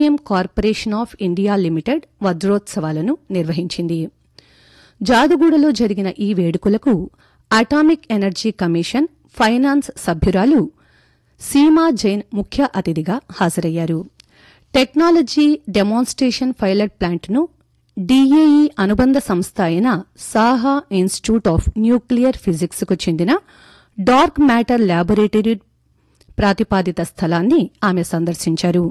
uranium corporation of India limited వజ్రోత్సవాలను నిర్వహించింది జాదుగూడలో జరిగిన ఈ వేడుకలకు అటామిక్ ఎనర్జీ కమిషన్ ఫైనాన్స్ సభ్యురాలు సీమా జైన్ ముఖ్య అతిథిగా హాజరయ్యారు టెక్నాలజీ డెమాన్స్ట్రేషన్ పైలట్ ప్లాంట్ను డీఏఈ అనుబంధ సంస్థ అయిన సాహా ఇన్స్టిట్యూట్ ఆఫ్ న్యూక్లియర్ ఫిజిక్స్కు చెందిన డార్క్ మ్యాటర్ ల్యాబొరేటరీ ప్రాతిపాదిత స్థలాన్ని ఆమె సందర్శించారు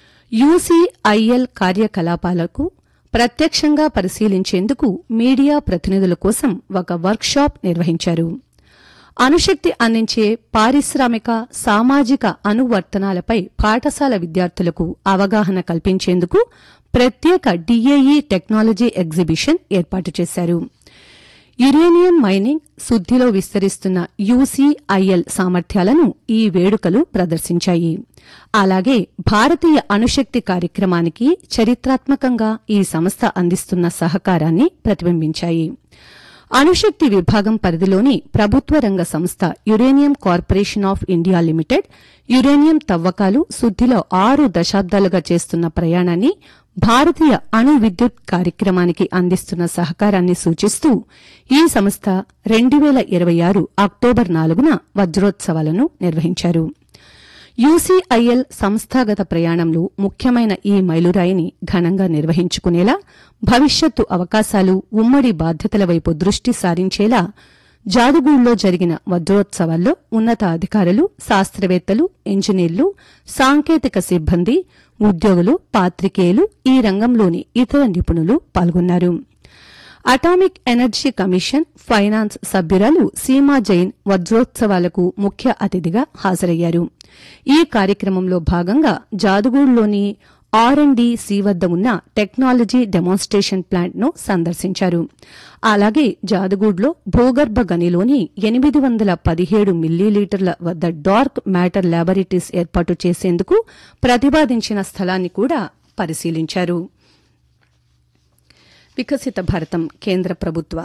యూసీఐఎల్ కార్యకలాపాలకు ప్రత్యక్షంగా పరిశీలించేందుకు మీడియా ప్రతినిధుల కోసం ఒక వర్క్షాప్ నిర్వహించారు అణుశక్తి అందించే పారిశ్రామిక సామాజిక అనువర్తనాలపై పాఠశాల విద్యార్థులకు అవగాహన కల్పించేందుకు ప్రత్యేక డీఏఈ టెక్నాలజీ ఎగ్జిబిషన్ ఏర్పాటు చేశారు యురేనియం మైనింగ్ శుద్దిలో విస్తరిస్తున్న యూసీఐఎల్ సామర్థ్యాలను ఈ వేడుకలు ప్రదర్శించాయి అలాగే భారతీయ అణుశక్తి కార్యక్రమానికి చరిత్రాత్మకంగా ఈ సంస్థ అందిస్తున్న సహకారాన్ని ప్రతిబింబించాయి అణుశక్తి విభాగం పరిధిలోని ప్రభుత్వ రంగ సంస్థ uranium corporation of India limited uranium తవ్వకాలు శుద్దిలో ఆరు దశాబ్దాలుగా చేస్తున్న ప్రయాణాన్ని భారతీయ అణు విద్యుత్ కార్యక్రమానికి అందిస్తున్న సహకారాన్ని సూచిస్తూ ఈ సంస్థ రెండు వేల ఇరవై ఆరు అక్టోబర్ నాలుగున వజ్రోత్సవాలను నిర్వహించారు యూసీఐఎల్ సంస్థాగత ప్రయాణంలో ముఖ్యమైన ఈ మైలురాయిని ఘనంగా నిర్వహించుకునేలా భవిష్యత్తు అవకాశాలు ఉమ్మడి బాధ్యతల వైపు దృష్టి సారించేలా జాదుగూడలో జరిగిన వజ్రోత్సవాల్లో ఉన్నతాధికారులు శాస్త్రవేత్తలు ఇంజనీర్లు సాంకేతిక సిబ్బంది ఉద్యోగులు పాత్రికేయులు ఈ రంగంలోని ఇతర నిపుణులు పాల్గొన్నారు అటామిక్ ఎనర్జీ కమిషన్ ఫైనాన్స్ సభ్యురాలు సీమా జైన్ వజ్రోత్సవాలకు ముఖ్య అతిథిగా హాజరయ్యారు ఈ కార్యక్రమంలో భాగంగా జాదుగూడలోని ఆర్ అండ్ డి సి వద్ద ఉన్న టెక్నాలజీ డెమాన్స్ట్రేషన్ ప్లాంట్ ను సందర్శించారు అలాగే జాదుగూడ్లో భూగర్భ గనిలోని ఎనిమిది వందల పదిహేడు మిల్లీలీటర్ల వద్ద డార్క్ మ్యాటర్ ల్యాబొరేటరీస్ ఏర్పాటు చేసేందుకు ప్రతిపాదించిన స్థలాన్ని కూడా పరిశీలించారు వికసిత భారతం కేంద్ర ప్రభుత్వ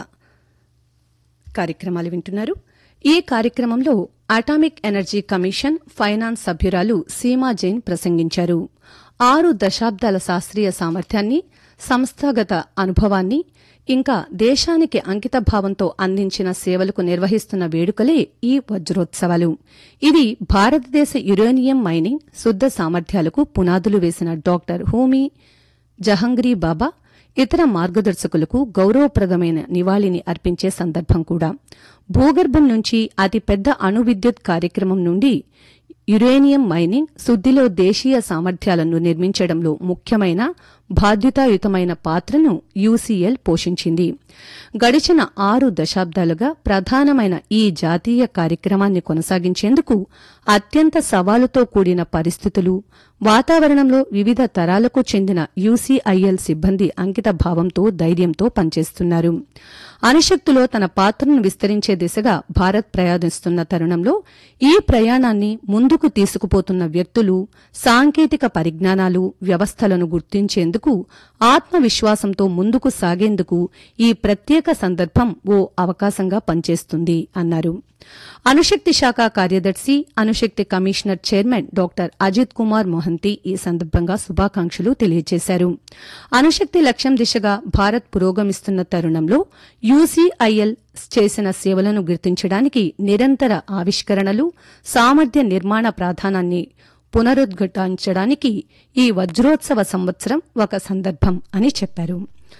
కార్యక్రమాలు వింటున్నారు ఈ కార్యక్రమంలో అటామిక్ ఎనర్జీ కమిషన్ ఫైనాన్స్ సభ్యురాలు సీమా జైన్ ప్రసంగించారు ఆరు దశాబ్దాల శాస్త్రీయ సామర్థ్యాన్ని సంస్థాగత అనుభవాన్ని ఇంకా దేశానికి అంకిత భావంతో అందించిన సేవలకు నిర్వహిస్తున్న వేడుకలే ఈ వజ్రోత్సవాలు ఇది భారతదేశ యురేనియం మైనింగ్ శుద్ద సామర్థ్యాలకు పునాదులు వేసిన డాక్టర్ హోమీ జహంగ్రీ బాబా ఇతర మార్గదర్శకులకు గౌరవప్రదమైన నివాళిని అర్పించే సందర్భం కూడా భూగర్భం నుంచి అతిపెద్ద అణు విద్యుత్ కార్యక్రమం నుండి యురేనియం మైనింగ్ శుద్దిలో దేశీయ సామర్థ్యాలను నిర్మించడంలో ముఖ్యమైన బాధ్యతాయుతమైన పాత్రను యూసీఎల్ పోషించింది గడిచిన ఆరు దశాబ్దాలుగా ప్రధానమైన ఈ జాతీయ కార్యక్రమాన్ని కొనసాగించేందుకు అత్యంత సవాలుతో కూడిన పరిస్థితులు వాతావరణంలో వివిధ తరాలకు చెందిన యూసీఐఎల్ సిబ్బంది అంకిత భావంతో ధైర్యంతో పనిచేస్తున్నారు అణుశక్తిలో తన పాత్రను విస్తరించే దిశగా భారత్ ప్రయాణిస్తున్న తరుణంలో ఈ ప్రయాణాన్ని ముందుకు తీసుకుపోతున్న వ్యక్తులు సాంకేతిక పరిజ్ఞానాలు వ్యవస్థలను గుర్తించేందుకు ఆత్మవిశ్వాసంతో ముందుకు సాగేందుకు ఈ ప్రత్యేక సందర్భం ఓ అవకాశంగా పనిచేస్తుంది అన్నారు అణుశక్తి శాఖ కార్యదర్శి అణుశక్తి commissioner chairman doctor Ajit Kumar Mohanty ఈ సందర్భంగా శుభాకాంక్షలు తెలియజేశారు అణుశక్తి లక్ష్యం దిశగా భారత్ పురోగమిస్తున్న తరుణంలో యూసీఐఎల్ చేసిన సేవలను గుర్తించడానికి నిరంతర ఆవిష్కరణలు సామర్థ్య నిర్మాణ ప్రాధానాన్ని పునరుద్ఘాటించడానికి ఈ వజ్రోత్సవ సంవత్సరం ఒక సందర్భం అని చెప్పారు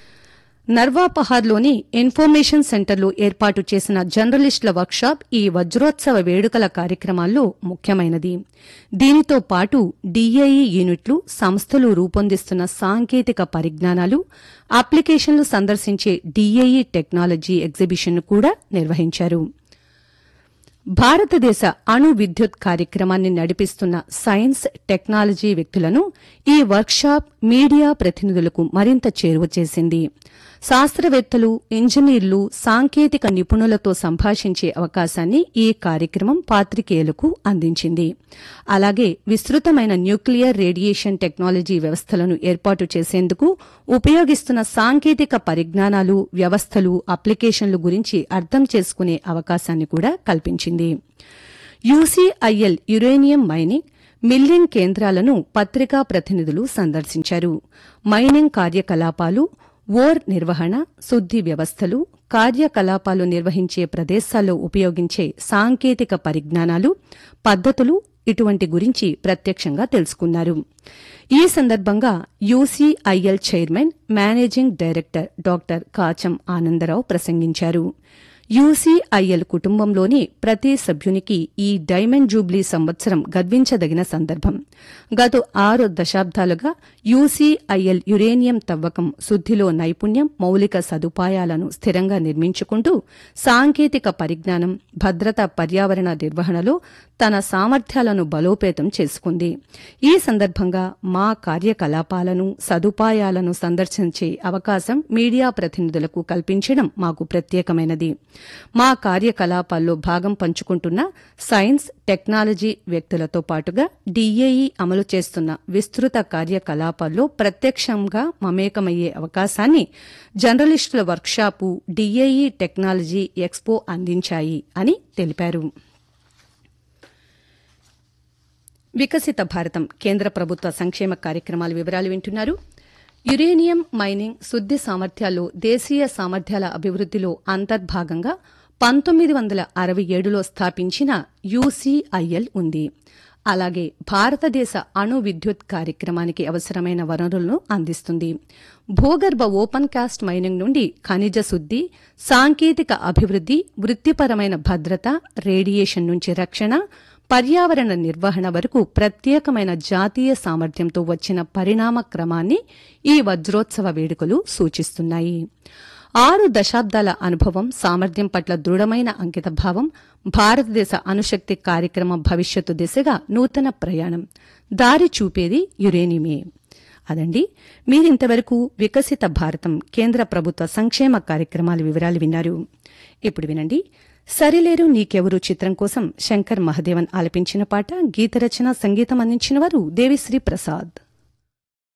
నర్వాపహార్లోని ఇన్ఫర్మేషన్ సెంటర్లో ఏర్పాటు చేసిన జర్నలిస్టుల వర్క్షాప్ ఈ వజ్రోత్సవ వేడుకల కార్యక్రమాల్లో ముఖ్యమైనది దీనితో పాటు డీఏఈ యూనిట్లు సంస్థలు రూపొందిస్తున్న సాంకేతిక పరిజ్ఞానాలు అప్లికేషన్లు సందర్శించే డీఏఈ టెక్నాలజీ ఎగ్జిబిషన్ను కూడా నిర్వహించారు భారతదేశ అణు విద్యుత్ కార్యక్రమాన్ని నడిపిస్తున్న సైన్స్ టెక్నాలజీ వ్యక్తులను ఈ వర్క్షాప్ మీడియా ప్రతినిధులకు మరింత చేరువ చేసింది శాస్త్రవేత్తలు ఇంజనీర్లు సాంకేతిక నిపుణులతో సంభాషించే అవకాశాన్ని ఈ కార్యక్రమం పాత్రికేయులకు అందించింది అలాగే విస్తృతమైన న్యూక్లియర్ రేడియేషన్ టెక్నాలజీ వ్యవస్థలను ఏర్పాటు చేసేందుకు ఉపయోగిస్తున్న సాంకేతిక పరిజ్ఞానాలు వ్యవస్థలు అప్లికేషన్లు గురించి అర్థం చేసుకునే అవకాశాన్ని కూడా కల్పించింది యూసీఐఎల్ యురేనియం మైనింగ్ మిల్లింగ్ కేంద్రాలను పత్రికా ప్రతినిధులు సందర్శించారు మైనింగ్ కార్యకలాపాలు ఓర్ నిర్వహణ శుద్ది వ్యవస్థలు కార్యకలాపాలు నిర్వహించే ప్రదేశాల్లో ఉపయోగించే సాంకేతిక పరిజ్ఞానాలు పద్దతులు ఇటువంటి గురించి ప్రత్యక్షంగా తెలుసుకున్నారు ఈ సందర్భంగా UCIL chairman managing director doctor Kacham Anandarao ప్రసంగించారు యూసీఐఎల్ కుటుంబంలోని ప్రతి సభ్యునికి ఈ డైమండ్ జూబ్లీ సంవత్సరం గర్వించదగిన సందర్భం గత ఆరు దశాబ్దాలుగా యూసీఐఎల్ యురేనియం తవ్వకం శుద్దిలో నైపుణ్యం మౌలిక సదుపాయాలను స్థిరంగా నిర్మించుకుంటూ సాంకేతిక పరిజ్ఞానం భద్రత పర్యావరణ నిర్వహణలో తన సామర్థ్యాలను బలోపేతం చేసుకుంది ఈ సందర్భంగా మా కార్యకలాపాలను సదుపాయాలను సందర్శించే అవకాశం మీడియా ప్రతినిధులకు కల్పించడం మాకు ప్రత్యేకమైనది మా కార్యకలాపాల్లో భాగం పంచుకుంటున్న సైన్స్ టెక్నాలజీ వ్యక్తులతో పాటుగా డీఏఈ అమలు చేస్తున్న విస్తృత కార్యకలాపాల్లో ప్రత్యక్షంగా మమేకమయ్యే అవకాశాన్ని జర్నలిస్టుల వర్క్షాపు డీఏఈ టెక్నాలజీ ఎక్స్పో అందించాయి అని తెలిపారు వికసిత భారతం కేంద్ర ప్రభుత్వ సంక్షేమ కార్యక్రమాల వివరాలు వింటున్నారు యురేనియం మైనింగ్ శుద్ది సామర్థ్యాల్లో దేశీయ సామర్థ్యాల అభివృద్దిలో అంతర్భాగంగా పంతొమ్మిది వందల అరవై ఏడులో స్థాపించిన యూసీఐఎల్ ఉంది అలాగే భారతదేశ అణు విద్యుత్ కార్యక్రమానికి అవసరమైన వనరులను అందిస్తుంది భూగర్భ ఓపెన్ కాస్ట్ మైనింగ్ నుండి ఖనిజ శుద్ది సాంకేతిక అభివృద్ది వృత్తిపరమైన భద్రత రేడియేషన్ నుంచి రక్షణ పర్యావరణ నిర్వహణ వరకు ప్రత్యేకమైన జాతీయ సామర్థ్యంతో వచ్చిన పరిణామ క్రమాన్ని ఈ వజ్రోత్సవ వేడుకలు సూచిస్తున్నాయి ఆరు దశాబ్దాల అనుభవం సామర్థ్యం పట్ల దృఢమైన అంకితభావం భారతదేశ అణుశక్తి కార్యక్రమం భవిష్యత్తు దిశగా నూతన ప్రయాణం దారి చూపేది యురేనియమే అదండి మీరింతవరకు వికసిత భారతం కేంద్ర ప్రభుత్వ సంక్షేమ కార్యక్రమాల వివరాలు విన్నారు ఇప్పుడు వినండి సరిలేరు నీకెవరు చిత్రం కోసం శంకర్ మహదేవన్ ఆలపించిన పాట గీతరచన సంగీతం అందించిన వారు దేవిశ్రీ ప్రసాద్